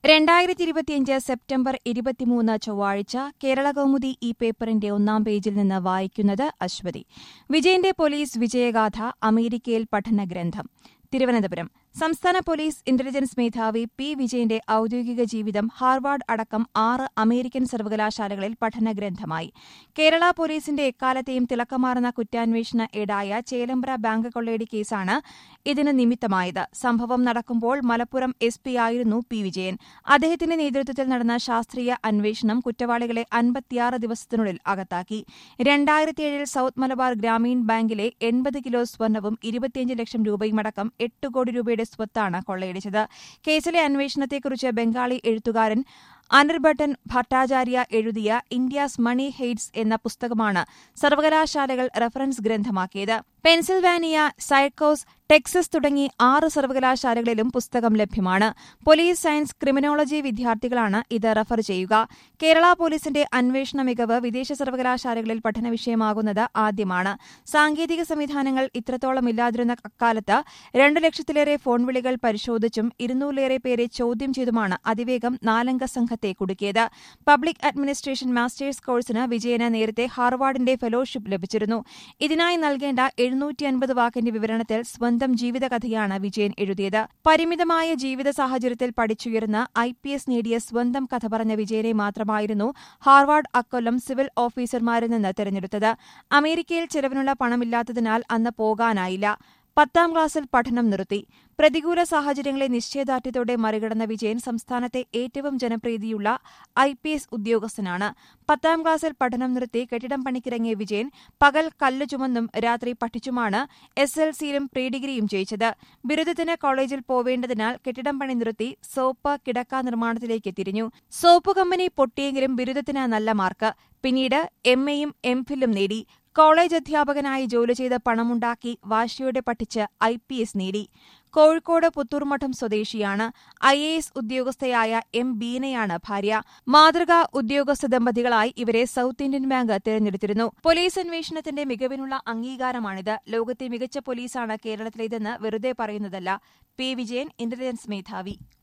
രണ്ടായിരത്തി ഇരുപത്തിയഞ്ച് സെപ്റ്റംബർ ഇരുപത്തിമൂന്ന് ചൊവ്വാഴ്ച കേരള കൗമുദി ഈ പേപ്പറിന്റെ ഒന്നാം പേജിൽ നിന്ന് വായിക്കുന്നത് അശ്വതി വിജയന്റെ പോലീസ് വിജയഗാഥ അമേരിക്കയിൽ പഠനഗ്രന്ഥം തിരുവനന്തപുരം സംസ്ഥാന പോലീസ് ഇന്റലിജൻസ് മേധാവി പി വിജയന്റെ ഔദ്യോഗിക ജീവിതം ഹാർവാർഡ് അടക്കം ആറ് അമേരിക്കൻ സർവകലാശാലകളിൽ പഠനഗ്രന്ഥമായി കേരള പോലീസിന്റെ എക്കാലത്തെയും തിളക്കമാർന്ന കുറ്റാന്വേഷണ ഏടായ ചേലമ്പ്ര ബാങ്ക് കൊള്ളയടി കേസാണ് ഇതിന് നിമിത്തമായത് സംഭവം നടക്കുമ്പോൾ മലപ്പുറം എസ് പി ആയിരുന്നു പി വിജയൻ അദ്ദേഹത്തിന്റെ നേതൃത്വത്തിൽ നടന്ന ശാസ്ത്രീയ അന്വേഷണം കുറ്റവാളികളെ അൻപത്തിയാറ് ദിവസത്തിനുള്ളിൽ അകത്താക്കി രണ്ടായിരത്തിയേഴിൽ സൌത്ത് മലബാർ ഗ്രാമീൺ ബാങ്കിലെ എൺപത് കിലോ സ്വർണവും ഇരുപത്തിയഞ്ച് ലക്ഷം രൂപയുമടക്കം എട്ട് കോടി രൂപയുടെ സ്വത്താണ് കൊള്ളയടിച്ചത് കേസിലെ അന്വേഷണത്തെക്കുറിച്ച് ബംഗാളി എഴുത്തുകാരൻ അനിർബട്ടൻ ഭട്ടാചാര്യ എഴുതിയ ഇന്ത്യാസ് മണി ഹെയ്റ്റ്സ് എന്ന പുസ്തകമാണ് സർവകലാശാലകൾ റഫറൻസ് ഗ്രന്ഥമാക്കിയത് പെൻസിൽവാനിയ സൈക്കോസ് ടെക്സസ് തുടങ്ങി ആറ് സർവകലാശാലകളിലും പുസ്തകം ലഭ്യമാണ് പോലീസ് സയൻസ് ക്രിമിനോളജി വിദ്യാർത്ഥികളാണ് ഇത് റഫർ ചെയ്യുക കേരള പോലീസിന്റെ അന്വേഷണ മികവ് വിദേശ സർവകലാശാലകളിൽ പഠന വിഷയമാകുന്നത് ആദ്യമാണ് സാങ്കേതിക സംവിധാനങ്ങൾ ഇത്രത്തോളം ഇല്ലാതിരുന്ന അക്കാലത്ത് രണ്ടു ലക്ഷത്തിലേറെ ഫോൺ വിളികൾ പരിശോധിച്ചും ഇരുന്നൂറിലേറെ പേരെ ചോദ്യം ചെയ്തുമാണ് അതിവേഗം നാലംഗ സംഘത്തെ കുടുക്കിയത് പബ്ലിക് അഡ്മിനിസ്ട്രേഷൻ മാസ്റ്റേഴ്സ് കോഴ്സിന് വിജയന് നേരത്തെ ഹാർവാർഡിന്റെ ഫെലോഷിപ്പ് ലഭിച്ചിരുന്നു ഇതിനായി നൽകേണ്ട എഴുന്നൂറ്റി അൻപത് വാക്കിന്റെ വിവരണത്തിൽ സ്വന്തം ജീവിതകഥയാണ് വിജയൻ എഴുതിയത് പരിമിതമായ ജീവിത സാഹചര്യത്തിൽ പഠിച്ചുയർന്ന് ഐ പി എസ് നേടിയ സ്വന്തം കഥ പറഞ്ഞ വിജയനെ മാത്രമായിരുന്നു ഹാർവാർഡ് അക്കൊല്ലം സിവിൽ ഓഫീസർമാരിൽ നിന്ന് തെരഞ്ഞെടുത്തത് അമേരിക്കയിൽ ചെലവിനുള്ള പണമില്ലാത്തതിനാൽ അന്ന് പോകാനായില്ല പത്താം ക്ലാസ്സിൽ പഠനം നിർത്തി പ്രതികൂല സാഹചര്യങ്ങളെ നിശ്ചയദാർഢ്യത്തോടെ മറികടന്ന വിജയൻ സംസ്ഥാനത്തെ ഏറ്റവും ജനപ്രീതിയുള്ള ഐ പി എസ് ഉദ്യോഗസ്ഥനാണ് പത്താം ക്ലാസ്സിൽ പഠനം നിർത്തി കെട്ടിടം പണിക്കിറങ്ങിയ വിജയൻ പകൽ കല്ല് ചുമന്നും രാത്രി പഠിച്ചുമാണ് എസ് എൽ സിയിലും പ്രീ ഡിഗ്രിയും ജയിച്ചത് ബിരുദത്തിന് കോളേജിൽ പോവേണ്ടതിനാൽ കെട്ടിടം പണി നിർത്തി സോപ്പ് കിടക്ക നിർമ്മാണത്തിലേക്ക് തിരിഞ്ഞു സോപ്പ് കമ്പനി പൊട്ടിയെങ്കിലും ബിരുദത്തിന് നല്ല മാർക്ക് പിന്നീട് എം എയും എം ഫിലും നേടി കോളേജ് അധ്യാപകനായി ജോലി ചെയ്ത് പണമുണ്ടാക്കി വാശിയോടെ പഠിച്ച് ഐ പി എസ് നേടി കോഴിക്കോട് പുത്തൂർമഠം സ്വദേശിയാണ് ഐ എ എസ് ഉദ്യോഗസ്ഥയായ എം ബീനയാണ് ഭാര്യ മാതൃകാ ഉദ്യോഗസ്ഥ ദമ്പതികളായി ഇവരെ സൌത്ത് ഇന്ത്യൻ ബാങ്ക് തിരഞ്ഞെടുത്തിരുന്നു പോലീസ് അന്വേഷണത്തിന്റെ മികവിനുള്ള അംഗീകാരമാണിത് ലോകത്തെ മികച്ച പോലീസാണ് കേരളത്തിലേതെന്ന് വെറുതെ പറയുന്നതല്ല പി വിജയൻ ഇന്റലിജൻസ് മേധാവി